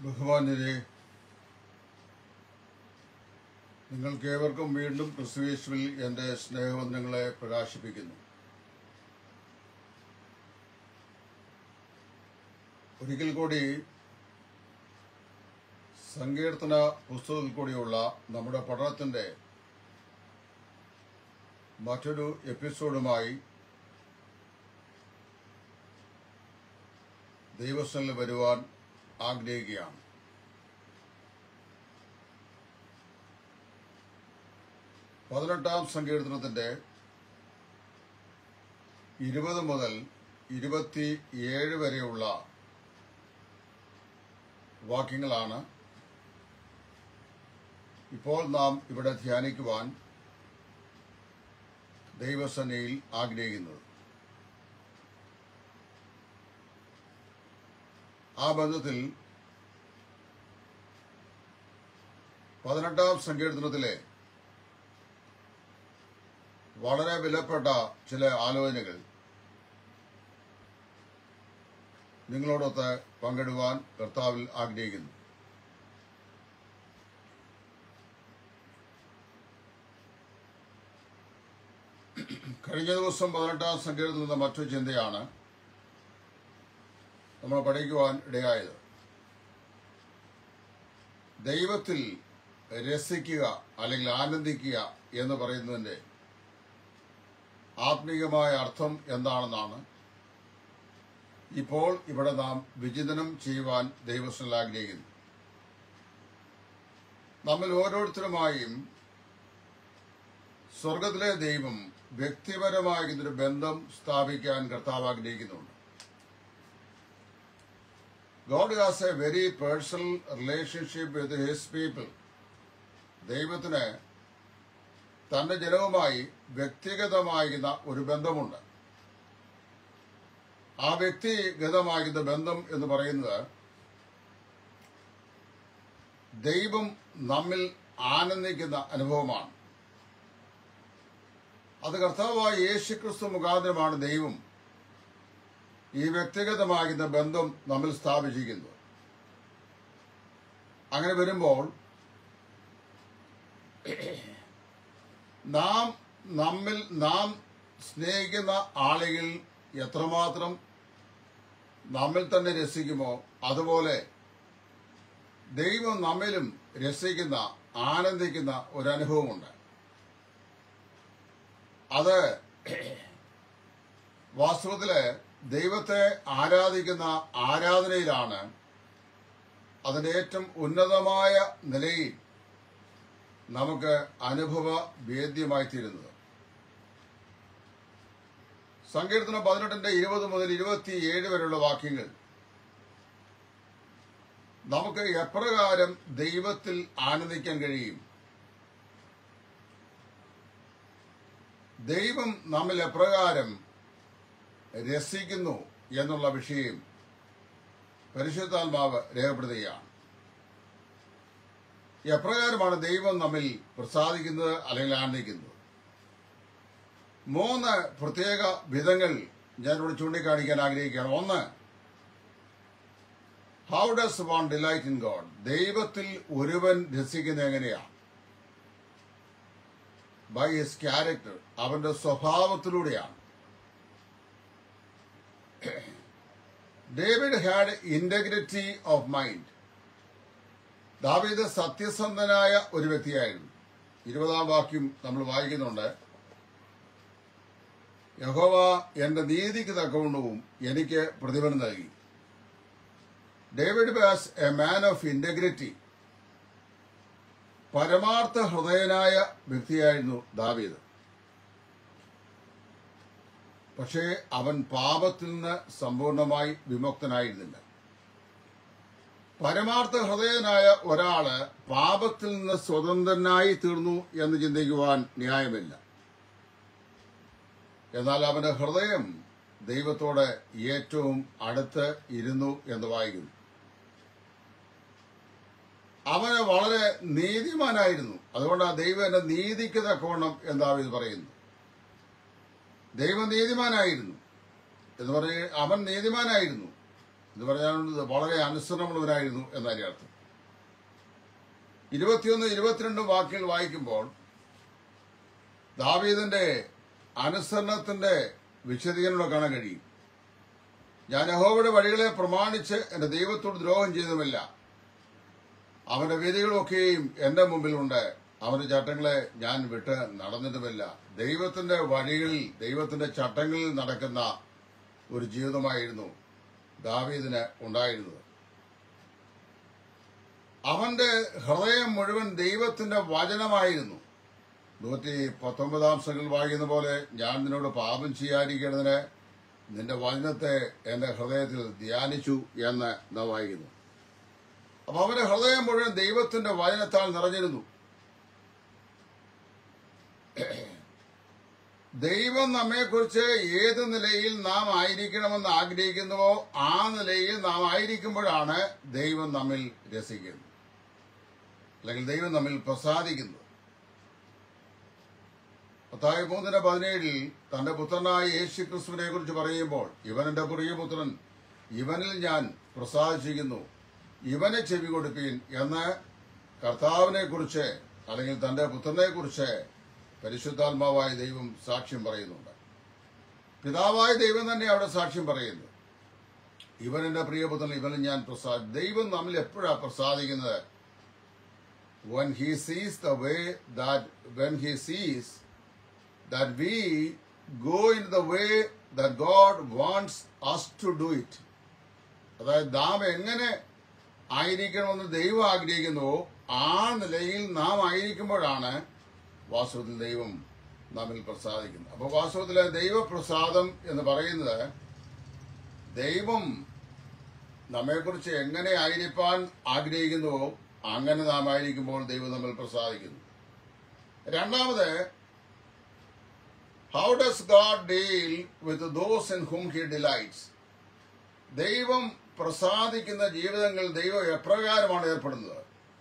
ബഹുമാന്യരെ നിങ്ങൾക്കേവർക്കും വീണ്ടും ക്രിസ്തുയേശുവിൽ എൻ്റെ സ്നേഹവന്ദനങ്ങളെ പ്രകാശിപ്പിക്കുന്നു ഒരിക്കൽ കൂടി സങ്കീർത്തന പുസ്തകത്തിൽ കൂടിയുള്ള നമ്മുടെ പഠനത്തിൻ്റെ മറ്റൊരു എപ്പിസോഡുമായി ദൈവസ്ഥലിൽ വരുവാൻ ആഗ്രഹിക്കുകയാണ് പതിനെട്ടാം സങ്കീർത്തനത്തിന്റെ ഇരുപത് മുതൽ ഇരുപത്തി ഏഴ് വരെയുള്ള വാക്യങ്ങളാണ് ഇപ്പോൾ നാം ഇവിടെ ധ്യാനിക്കുവാൻ ദൈവസേനയിൽ ആഗ്രഹിക്കുന്നത് ആ ബന്ധത്തിൽ പതിനെട്ടാം സങ്കീർത്തനത്തിലെ വളരെ വിലപ്പെട്ട ചില ആലോചനകൾ നിങ്ങളോടൊത്ത് പങ്കിടുവാൻ കർത്താവിൽ ആഗ്രഹിക്കുന്നു കഴിഞ്ഞ ദിവസം പതിനെട്ടാം സങ്കീർത്തനത്തിൽ നിന്ന് മറ്റൊരു ചിന്തയാണ് നമ്മൾ പഠിക്കുവാൻ ഇടയായത് ദൈവത്തിൽ രസിക്കുക അല്ലെങ്കിൽ ആനന്ദിക്കുക എന്ന് പറയുന്നതിന്റെ ആത്മീയമായ അർത്ഥം എന്താണെന്നാണ് ഇപ്പോൾ ഇവിടെ നാം വിചിന്തനം ചെയ്യുവാൻ ദൈവസ്ഥൽ ആഗ്രഹിക്കുന്നു നമ്മൾ ഓരോരുത്തരുമായും സ്വർഗത്തിലെ ദൈവം വ്യക്തിപരമായ ഇതിനൊരു ബന്ധം സ്ഥാപിക്കാൻ കർത്താവ് ആഗ്രഹിക്കുന്നുണ്ട് God has a very personal relationship with his people ദൈവത്തിന് തന്റെ ജനവുമായി വ്യക്തിഗതമായിരുന്ന ഒരു ബന്ധമുണ്ട് ആ വ്യക്തിഗതമായിരുന്ന ബന്ധം എന്ന് പറയുന്നത് ദൈവം നമ്മിൽ ആനന്ദിക്കുന്ന അനുഭവമാണ് അത് കർത്താവായ യേശുക്രിസ്തു മുഖാന്തരമാണ് ദൈവം ഈ വ്യക്തിഗതമാകുന്ന ബന്ധം നമ്മിൽ സ്ഥാപിച്ചിരിക്കുന്നത് അങ്ങനെ വരുമ്പോൾ നാം നമ്മിൽ നാം സ്നേഹിക്കുന്ന ആളുകൾ എത്രമാത്രം നമ്മിൽ തന്നെ രസിക്കുമോ അതുപോലെ ദൈവം നമ്മിലും രസിക്കുന്ന ആനന്ദിക്കുന്ന ഒരനുഭവമുണ്ട് അത് വാസ്തവത്തില് ദൈവത്തെ ആരാധിക്കുന്ന ആരാധനയിലാണ് അതിന്റെ ഏറ്റവും ഉന്നതമായ നിലയിൽ നമുക്ക് അനുഭവ വേദ്യമായി തീരുന്നത് സങ്കീർത്തനം പതിനെട്ടിന്റെ ഇരുപത് മുതൽ ഇരുപത്തിയേഴ് വരെയുള്ള വാക്യങ്ങൾ നമുക്ക് എപ്രകാരം ദൈവത്തിൽ ആനന്ദിക്കാൻ കഴിയും ദൈവം നമ്മിൽ എപ്രകാരം രസിക്കുന്നു എന്നുള്ള വിഷയം പരിശുദ്ധാത്മാവ് രേഖപ്പെടുത്തുകയാണ് എപ്രകാരമാണ് ദൈവം നമ്മിൽ പ്രസാദിക്കുന്നത് അല്ലെങ്കിൽ ആനന്ദിക്കുന്നത് മൂന്ന് പ്രത്യേക വിധങ്ങൾ ഞാനിവിടെ ചൂണ്ടിക്കാണിക്കാൻ ആഗ്രഹിക്കുകയാണ് ഒന്ന് how does one delight in God ദൈവത്തിൽ ഒരുവൻ രസിക്കുന്നത് എങ്ങനെയാണ് ബൈ ഹിസ് ക്യാരക്ടർ അവന്റെ സ്വഭാവത്തിലൂടെയാണ് David had integrity of mind ദാവീദ് സത്യസന്ധനായ ഒരു വ്യക്തിയായിരുന്നു ഇരുപതാം വാക്യം നമ്മൾ വായിക്കുന്നുണ്ട് യഹോവ എന്റെ നീതിക്ക് തക്കവണ്ണവും എനിക്ക് പ്രതിഫലം നൽകി David was a man of integrity പരമാർത്ഥ ഹൃദയനായ വ്യക്തിയായിരുന്നു ദാവീദ് പക്ഷേ അവൻ പാപത്തിൽ നിന്ന് സമ്പൂർണമായി വിമുക്തനായിരുന്നില്ല പരമാർത്ഥ ഹൃദയനായ ഒരാള് പാപത്തിൽ നിന്ന് സ്വതന്ത്രനായി തീർന്നു എന്ന് ചിന്തിക്കുവാൻ ന്യായമില്ല എന്നാൽ അവന്റെ ഹൃദയം ദൈവത്തോട് ഏറ്റവും അടുത്ത് ഇരുന്നു എന്ന് വായിക്കുന്നു അവന് വളരെ നീതിമാനായിരുന്നു അതുകൊണ്ട് ആ ദൈവം എന്റെ നീതിക്ക് തക്കവണ്ണം എന്താ ഇത് പറയുന്നു ദൈവം നീതിമാനായിരുന്നു എന്ന് പറഞ്ഞ് അവൻ നീതിമാനായിരുന്നു എന്ന് പറയാനുള്ളത് വളരെ അനുസരണമുള്ളവരായിരുന്നു എന്നതിന്റെ അർത്ഥം ഇരുപത്തിയൊന്ന് ഇരുപത്തിരണ്ടും വാക്കുകൾ വായിക്കുമ്പോൾ ദാവീദിന്റെ അനുസരണത്തിന്റെ വിശദീകരണം കാണാൻ കഴിയും ഞാൻ യഹോവയുടെ വഴികളെ പ്രമാണിച്ച് എന്റെ ദൈവത്തോട് ദ്രോഹം ചെയ്തതുമില്ല അവന്റെ വിധികളൊക്കെയും എന്റെ മുമ്പിലുണ്ട് അവന്റെ ചട്ടങ്ങളെ ഞാൻ വിട്ട് നടന്നിട്ടുമില്ല ദൈവത്തിന്റെ വഴികളിൽ ദൈവത്തിന്റെ ചട്ടങ്ങളിൽ നടക്കുന്ന ഒരു ജീവിതമായിരുന്നു ദാവീദിന് ഉണ്ടായിരുന്നത് അവന്റെ ഹൃദയം മുഴുവൻ ദൈവത്തിന്റെ വചനമായിരുന്നു നൂറ്റി പത്തൊമ്പതാം സംഘങ്ങൾ വായിക്കുന്ന പോലെ ഞാൻ നിന്നോട് പാപം ചെയ്യാതിരിക്കേണ്ടതിന് നിന്റെ വചനത്തെ എന്റെ ഹൃദയത്തിൽ ധ്യാനിച്ചു എന്ന് നാം വായിക്കുന്നു അപ്പൊ അവന്റെ ഹൃദയം മുഴുവൻ ദൈവത്തിന്റെ വചനത്താൽ നിറഞ്ഞിരുന്നു ദൈവം നമ്മെക്കുറിച്ച് ഏത് നിലയിൽ നാം ആയിരിക്കണമെന്ന് ആഗ്രഹിക്കുന്നുവോ ആ നിലയിൽ നാം ആയിരിക്കുമ്പോഴാണ് ദൈവം നമ്മിൽ രസിക്കുന്നത് അല്ലെങ്കിൽ ദൈവം നമ്മിൽ പ്രസാദിക്കുന്നത് പത്തായി മൂന്നിന് പതിനേഴിൽ തന്റെ പുത്രനായ യേശു ക്രിസ്തുവിനെ കുറിച്ച് പറയുമ്പോൾ ഇവൻ എന്റെ പ്രിയപുത്രൻ ഇവനിൽ ഞാൻ പ്രസാദിച്ചിരിക്കുന്നു ഇവനെ ചെവി കൊടുപ്പീൻ എന്ന് കർത്താവിനെ കുറിച്ച് അല്ലെങ്കിൽ തന്റെ പുത്രനെ കുറിച്ച് പരിശുദ്ധാത്മാവായ ദൈവം സാക്ഷ്യം പറയുന്നുണ്ട് പിതാവായ ദൈവം തന്നെ അവിടെ സാക്ഷ്യം പറയുന്നു ഇവൻ എന്റെ പ്രിയപുത്രൻ ഇവനിൽ ഞാൻ പ്രസാദ ദൈവം നമ്മിൽ എപ്പോഴാ പ്രസാദിക്കുന്നത് when he sees the way that when he sees that we go in the way that God wants us to do it. അതായത് നാം എങ്ങനെ ആയിരിക്കണമെന്ന് ദൈവം ആഗ്രഹിക്കുന്നുവോ ആ നിലയിൽ നാം ആയിരിക്കുമ്പോഴാണ് വാസ്തവത്തിൽ ദൈവം നമ്മിൽ പ്രസാദിക്കുന്നത് അപ്പോൾ വാസ്തവത്തിലെ ദൈവപ്രസാദം എന്ന് പറയുന്നത് ദൈവം നമ്മെക്കുറിച്ച് എങ്ങനെ ആയിരിക്കാൻ ആഗ്രഹിക്കുന്നുവോ അങ്ങനെ നാം ആയിരിക്കുമ്പോൾ ദൈവം നമ്മിൽ പ്രസാദിക്കുന്നു രണ്ടാമത് how does God deal with those in whom he delights ദൈവം പ്രസാദിക്കുന്ന ജീവിതങ്ങൾ ദൈവം എപ്രകാരമാണ് ഏർപ്പെടുന്നത്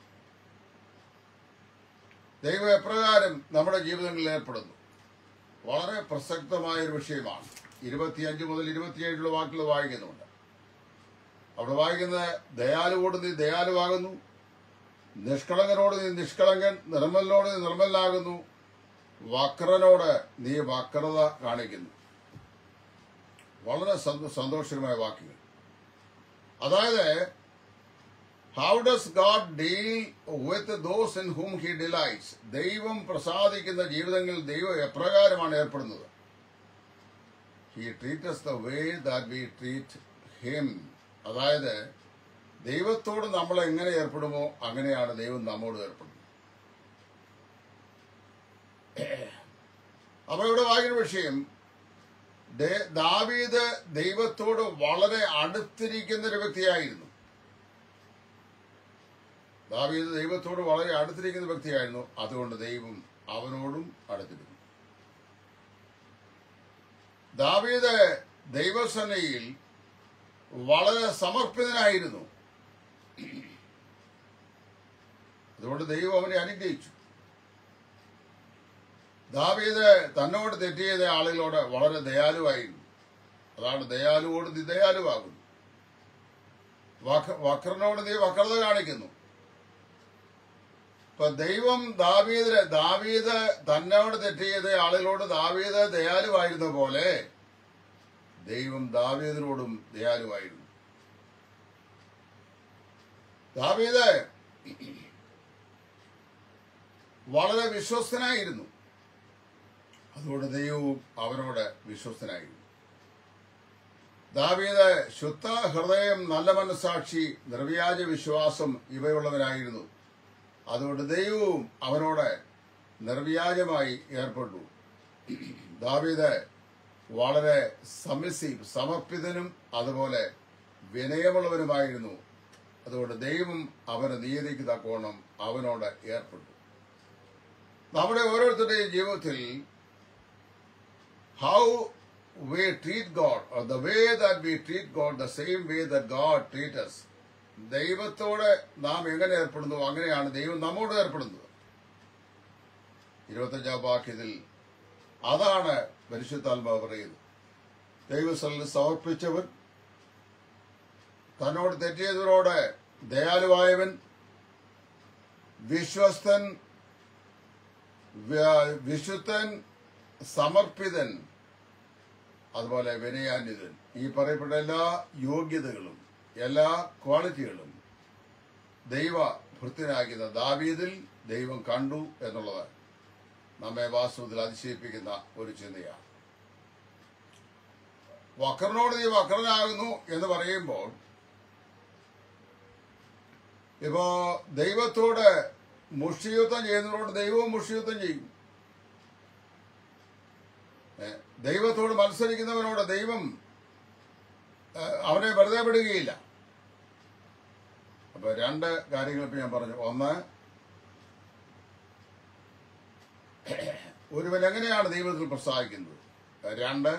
ദൈവം എപ്രകാരം നമ്മുടെ ജീവിതങ്ങളിൽ ഏർപ്പെടുന്നു വളരെ പ്രസക്തമായ ഒരു വിഷയമാണ് ഇരുപത്തിയഞ്ച് മുതൽ ഇരുപത്തിയേഴിലുള്ള വാക്കുകൾ വായിക്കുന്നുണ്ട് അവിടെ വായിക്കുന്നത് ദയാലുവോട് നീ ദയാലുവാകുന്നു നിഷ്കളങ്കനോട് നീ നിഷ്കളങ്കൻ നിർമ്മലിനോട് നീ നിർമ്മലനാകുന്നു വക്രനോട് നീ വക്രത കാണിക്കുന്നു വളരെ സന്തോ- സന്തോഷകരമായ വാക്കുകൾ അതായത് how does God deal with those in whom he delights ദൈവം പ്രസാദിക്കുന്ന ജീവിതങ്ങളിൽ ദൈവം എപ്രകാരമാണ് ഏർപ്പെടുന്നത് he treats the way that we treat him അതായത് ദൈവത്തോട് നമ്മൾ എങ്ങനെ ഏർപ്പെടുമോ അങ്ങനെയാണ് ദൈവം നമ്മോട് ഏർപ്പെടുന്നത് അപ്പൊ ഇവിടെ വായിക്കുന്ന വിഷയം ദേ- ദാവീദ് ദൈവത്തോട് വളരെ അടുത്തിരിക്കുന്ന ഒരു വ്യക്തിയായിരുന്നു ദാവീദ് ദൈവത്തോട് വളരെ അടുത്തിരിക്കുന്ന വ്യക്തിയായിരുന്നു അതുകൊണ്ട് ദൈവം അവനോടും അടുത്തിരുന്നു ദാവീദ് ദൈവസേനയിൽ വളരെ സമർപ്പിതനായിരുന്നു അതുകൊണ്ട് ദൈവം അവനെ അനുഗ്രഹിച്ചു ദാവീദ് തന്നോട് തെറ്റ് ചെയ്ത ആളുകളോട് വളരെ ദയാലുവായിരുന്നു അതാണ് ദയാലുവോട് നീ ദയാലുവാകുന്നു വക്ര- വക്രനോട് നീ വക്രത കാണിക്കുന്നു ഇപ്പൊ ദൈവം ദാവീദിന് ദാവീദ് തന്നോട് തെറ്റ് ചെയ്ത ആളുകളോട് ദാവീദ് ദയാലുവായിരുന്ന പോലെ ദൈവം ദാവീദിനോടും ദയാലുവായിരുന്നു ദാവീദ് വളരെ വിശ്വസ്തനായിരുന്നു അതുകൊണ്ട് ദൈവവും അവനോട് വിശ്വസ്തനായിരുന്നു ദാവീദ് ശുദ്ധ ഹൃദയം നല്ല മനസാക്ഷി നിർവ്യാജ വിശ്വാസം ഇവയുള്ളവനായിരുന്നു അതുകൊണ്ട് ദൈവവും അവനോട് നിർവ്യാജമായി ഏർപ്പെട്ടു ദാവീദ് വളരെ സമിസീവ് സമർപ്പിതനും അതുപോലെ വിനയമുള്ളവനുമായിരുന്നു അതുകൊണ്ട് ദൈവം അവന് നീതിക്ക് തക്കോണം അവനോട് ഏർപ്പെട്ടു നമ്മുടെ ഓരോരുത്തരുടെയും ജീവിതത്തിൽ how we treat God or the way that we treat God the same way that God treat us ദൈവത്തോട് നാം എങ്ങനെ ഏർപ്പെടുന്നു അങ്ങനെയാണ് ദൈവം നമ്മോട് ഏർപ്പെടുന്നത് ഇരുപത്തഞ്ചാം വാക്യത്തിൽ അതാണ് പരിശുദ്ധാത്മാവ് പറയുന്നത് ദൈവസ്ഥലിൽ സമർപ്പിച്ചവൻ തന്നോട് തെറ്റിയവരോട് ദയാലുവായവൻ വിശ്വസ്തൻ വ്യ- വിശുദ്ധൻ സമർപ്പിതൻ അതുപോലെ വിനയാന്വിതൻ ഈ പറയപ്പെട്ട എല്ലാ യോഗ്യതകളും എല്ലാ ക്വാളിറ്റികളും ദൈവ ഭൃത്യനാക്കുന്ന ദാവീദിൽ ദൈവം കണ്ടു എന്നുള്ളത് നമ്മെ വാസ്തവത്തിൽ അതിശയിപ്പിക്കുന്ന ഒരു ചിന്തയാണ് വക്രനോട് നീ വക്രനാകുന്നു എന്ന് പറയുമ്പോൾ ഇപ്പോ ദൈവത്തോട് മുഷിയുദ്ധം ചെയ്യുന്നവരോട് ദൈവവും മുഷിയുദ്ധം ചെയ്യും ഏ, ദൈവത്തോട് മത്സരിക്കുന്നവനോട് ദൈവം ഏ, അവനെ വെറുതെ വിടുകയില്ല അപ്പൊ രണ്ട് കാര്യങ്ങൾ ഇപ്പൊ ഞാൻ പറഞ്ഞു ഒന്ന് ഒരുവൻ എങ്ങനെയാണ് ദൈവത്തിൽ പ്രസാദിക്കുന്നത് രണ്ട്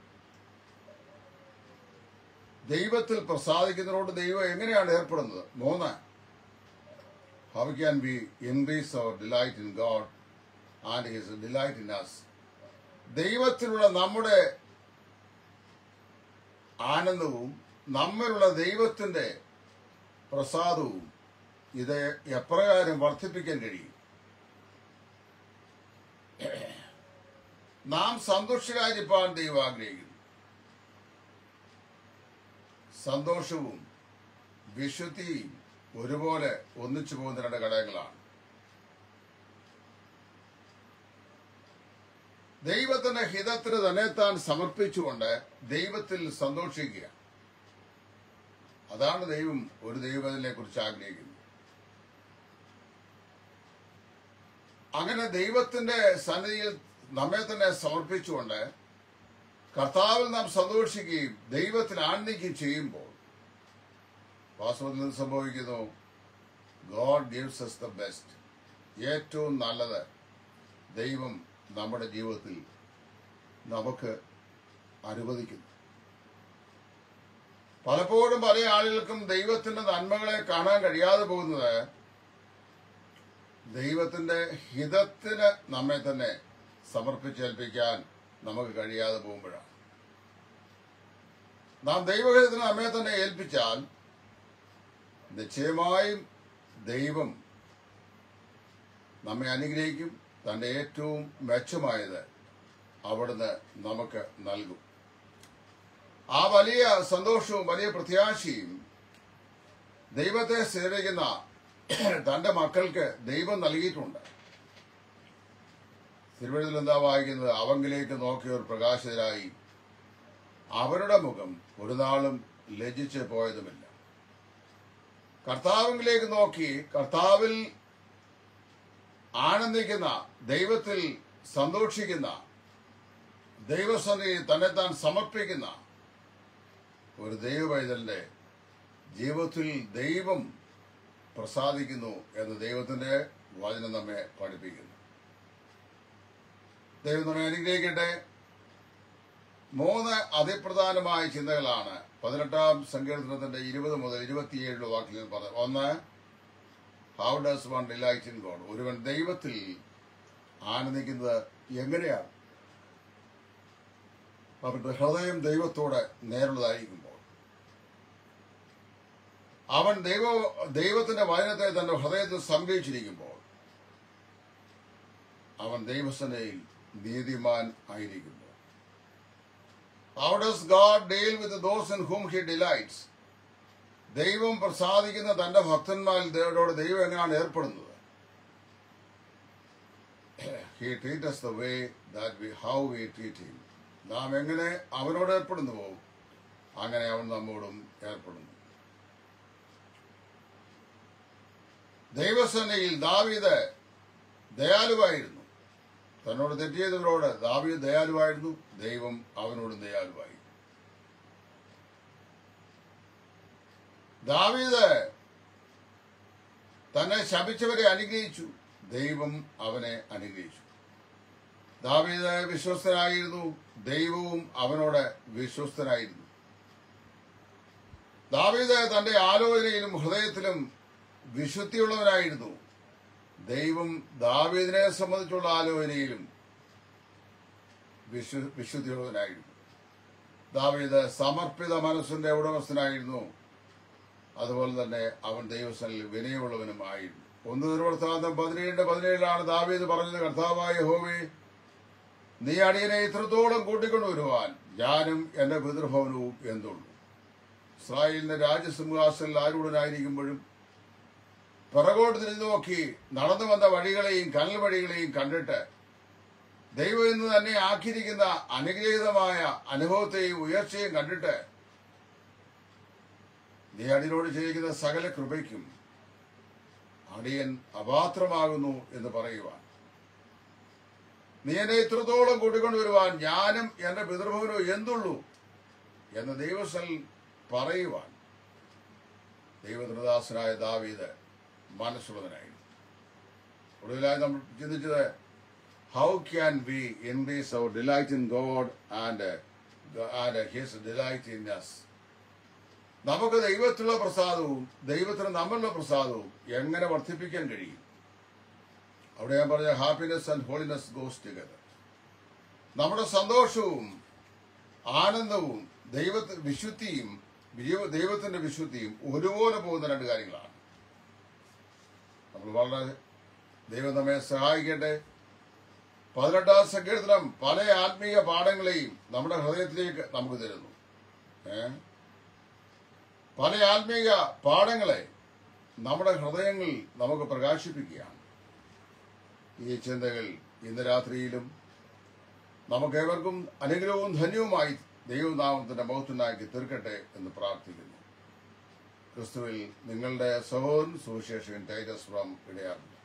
ദൈവത്തിൽ പ്രസാദിക്കുന്നതിനോട് ദൈവം എങ്ങനെയാണ് ഏർപ്പെടുന്നത് മൂന്ന് how can be increase our delight in God and his delight in us ദൈവത്തിലുള്ള നമ്മുടെ ആനന്ദവും നമ്മിലുള്ള ദൈവത്തിന്റെ പ്രസാദവും ഇത് എപ്രകാരം വർദ്ധിപ്പിക്കാൻ കഴിയും നാം സന്തുഷ്ടരായിരിക്കാൻ ദൈവം ആഗ്രഹിക്കുന്നു സന്തോഷവും വിശുദ്ധിയും ഒരുപോലെ ഒന്നിച്ചു പോകുന്ന രണ്ട് ഘടകങ്ങളാണ് ദൈവത്തിന്റെ ഹിതത്തിന് തന്നെ താൻ സമർപ്പിച്ചുകൊണ്ട് ദൈവത്തിൽ സന്തോഷിക്കുക അതാണ് ദൈവം ഒരു ദൈവത്തിനെ കുറിച്ച് ആഗ്രഹിക്കുന്നത് അങ്ങനെ ദൈവത്തിന്റെ സന്നിധിയിൽ നമ്മെ തന്നെ സമർപ്പിച്ചുകൊണ്ട് കർത്താവിൽ നാം സന്തോഷിക്കുകയും ദൈവത്തിൽ ആനന്ദിക്കുകയും ചെയ്യുമ്പോൾ വാസ്തവത്തിൽ എന്ത് സംഭവിക്കുന്നു God gives us the best ഏറ്റവും നല്ലത് ദൈവം നമ്മുടെ ജീവിതത്തിൽ നമുക്ക് അനുവദിക്കുന്നു പലപ്പോഴും പല ആളുകൾക്കും ദൈവത്തിന്റെ നന്മകളെ കാണാൻ കഴിയാതെ പോകുന്നത് ദൈവത്തിന്റെ ഹിതത്തിന് നമ്മെ തന്നെ സമർപ്പിച്ചേൽപ്പിക്കാൻ നമുക്ക് കഴിയാതെ പോകുമ്പോഴാണ് നാം ദൈവഹിതത്തിന് നമ്മെ തന്നെ ഏൽപ്പിച്ചാൽ നിശ്ചയമായും ദൈവം നമ്മെ അനുഗ്രഹിക്കും തന്റെ ഏറ്റവും മെച്ചമായത് അവിടുന്ന് നമുക്ക് നൽകും ആ വലിയ സന്തോഷവും വലിയ പ്രത്യാശയും ദൈവത്തെ സേവിക്കുന്ന തന്റെ മക്കൾക്ക് ദൈവം നൽകിയിട്ടുണ്ട് തിരുവഴുതിൽ എന്താ വായിക്കുന്നത് അവങ്കിലേക്ക് നോക്കിയവർ പ്രകാശിതരായി അവരുടെ മുഖം ഒരു നാളും ലജ്ജിച്ച് പോയതുമില്ല കർത്താവിലേക്ക് നോക്കി കർത്താവിൽ ആനന്ദിക്കുന്ന ദൈവത്തിൽ സന്തോഷിക്കുന്ന ദൈവസന്നിധി തന്നെ താൻ സമർപ്പിക്കുന്ന ഒരു ദൈവവൈതലിന്റെ ജീവിതത്തിൽ ദൈവം പ്രസാദിക്കുന്നു എന്ന് ദൈവത്തിന്റെ വചനം നമ്മെ പഠിപ്പിക്കുന്നു ദൈവം നമ്മെ അനുഗ്രഹിക്കട്ടെ മൂന്ന് അതിപ്രധാനമായ ചിന്തകളാണ് പതിനെട്ടാം സങ്കീർത്തനത്തിന്റെ ഇരുപത് മുതൽ ഇരുപത്തിയേഴ് വാക്കിൽ പറഞ്ഞത് ഒന്ന് how does one delight in God ഒരുവൻ ദൈവത്തിൽ ആനന്ദിക്കുന്നത് എങ്ങനെയാണ് അവരുടെ ഹൃദയം ദൈവത്തോട് നേരുള്ളതായിരിക്കുമ്പോൾ അവൻ ദൈവ ദൈവത്തിന്റെ വചനത്തെ തന്റെ ഹൃദയത്തിൽ സംഗ്രഹിച്ചിരിക്കുമ്പോൾ അവൻ ദൈവസനയിൽ നീതിമാൻ ആയിരിക്കുമ്പോൾ how does God deal with those in whom he delights ദൈവം പ്രസാദിക്കുന്ന തന്റെ ഭക്തന്മാരിൽ ദൈവത്തോട് ദൈവം എങ്ങനെയാണ് ഏർപ്പെടുന്നത് he treat us the way that we how we treat him നാം എങ്ങനെ അവനോട് ഏർപ്പെടുന്നുവോ അങ്ങനെ അവൻ നമ്മോടും ഏർപ്പെടുന്നു ദൈവസേനയിൽ ദാവീദ് ദയാലുവായിരുന്നു തന്നോട് തെറ്റിയവരോട് ദാവീദ് ദയാലുവായിരുന്നു ദൈവം അവനോടും ദയാലുവായി ദാവീദ് തന്നെ ശപിച്ചവരെ അനുഗ്രഹിച്ചു ദൈവം അവനെ അനുഗ്രഹിച്ചു ദാവീദ് വിശ്വസ്തനായിരുന്നു ദൈവവും അവനോട് വിശ്വസ്തനായിരുന്നു ദാവീദ് തന്റെ ആലോചനയിലും ഹൃദയത്തിലും വിശുദ്ധിയുള്ളവനായിരുന്നു ദൈവം ദാവീദിനെ സംബന്ധിച്ചുള്ള ആലോചനയിലും വിശു വിശുദ്ധിയുള്ളവനായിരുന്നു ദാവീദ് സമർപ്പിത മനസ്സിന്റെ ഉടമസ്ഥനായിരുന്നു അതുപോലെ തന്നെ അവൻ ദൈവസ്ഥനിൽ വിനയമുള്ളവനും ആയിരുന്നു ഒന്ന് നിർവർത്താന്തം പതിനേഴിന്റെ പതിനേഴിലാണ് ദാവീദ് പറഞ്ഞത് കർത്താവായ ഹോവേ നീ അടിയനെ ഇത്രത്തോളം കൂട്ടിക്കൊണ്ടുവരുവാൻ ഞാനും എന്റെ പിതൃഭവനവും എന്തുള്ളൂ ഇസ്രായേലിന്റെ രാജ്യസിംഹാസനിൽ ആരൂഢനായിരിക്കുമ്പോഴും പിറകോട്ട് തിരിഞ്ഞു നോക്കി നടന്നു വന്ന വഴികളെയും കനൽ വഴികളെയും കണ്ടിട്ട് ദൈവം ഇന്ന് തന്നെ ആക്കിയിരിക്കുന്ന അനുഗ്രഹീതമായ അനുഭവത്തെയും ഉയർച്ചയും കണ്ടിട്ട് നീ അടിയനോട് ചെയ്യിക്കുന്ന സകല കൃപയ്ക്കും അടിയൻ അപാത്രമാകുന്നു എന്ന് പറയുവാൻ നീ എന്നെ ഇത്രത്തോളം കൂട്ടിക്കൊണ്ടുവരുവാൻ ഞാനും എന്റെ പിതൃഭവനവും എന്തുള്ളൂ എന്ന് ദൈവസ്ഥൽ പറയുവാൻ ദൈവദൃദാസനായ ദാവീദ് മനസ്സുള്ളവനായി ഒടുവിലായി നമ്മൾ ചിന്തിച്ചത് how can be increase our delight in God and and his delight in us നമുക്ക് ദൈവത്തിലുള്ള പ്രസാദവും ദൈവത്തിന് നമ്മളുടെ പ്രസാദവും എങ്ങനെ വർദ്ധിപ്പിക്കാൻ കഴിയും അവിടെ ഞാൻ പറഞ്ഞ happiness and holiness goes together നമ്മുടെ സന്തോഷവും ആനന്ദവും ദൈവത്തെ വിശുദ്ധിയും ദൈവ- ദൈവത്തിന്റെ വിശുദ്ധിയും ഒരുപോലെ പോകുന്ന രണ്ട് കാര്യങ്ങളാണ് നമ്മൾ വളരെ ദൈവം നമ്മെ സഹായിക്കട്ടെ പതിനെട്ടാം സങ്കീർത്തനം പല ആത്മീയ പാഠങ്ങളെയും നമ്മുടെ ഹൃദയത്തിലേക്ക് നമുക്ക് തരുന്നു ഏ പല ആത്മീയ പാഠങ്ങളെ നമ്മുടെ ഹൃദയങ്ങളിൽ നമുക്ക് പ്രകാശിപ്പിക്കുകയാണ് ഈ ചിന്തകൾ ഇന്ന് രാത്രിയിലും നമുക്കേവർക്കും അനുഗ്രഹവും ധന്യവുമായി ദൈവനാമത്തിന്റെ മൗത്തുണ്ടാക്കി തീർക്കട്ടെ എന്ന് പ്രാർത്ഥിക്കുന്നു ക്രിസ്തുവിൽ നിങ്ങളുടെ സഹോദരൻ സുവിശേഷകൻ ടൈറ്റസ് ഫ്രം ഇടയാർ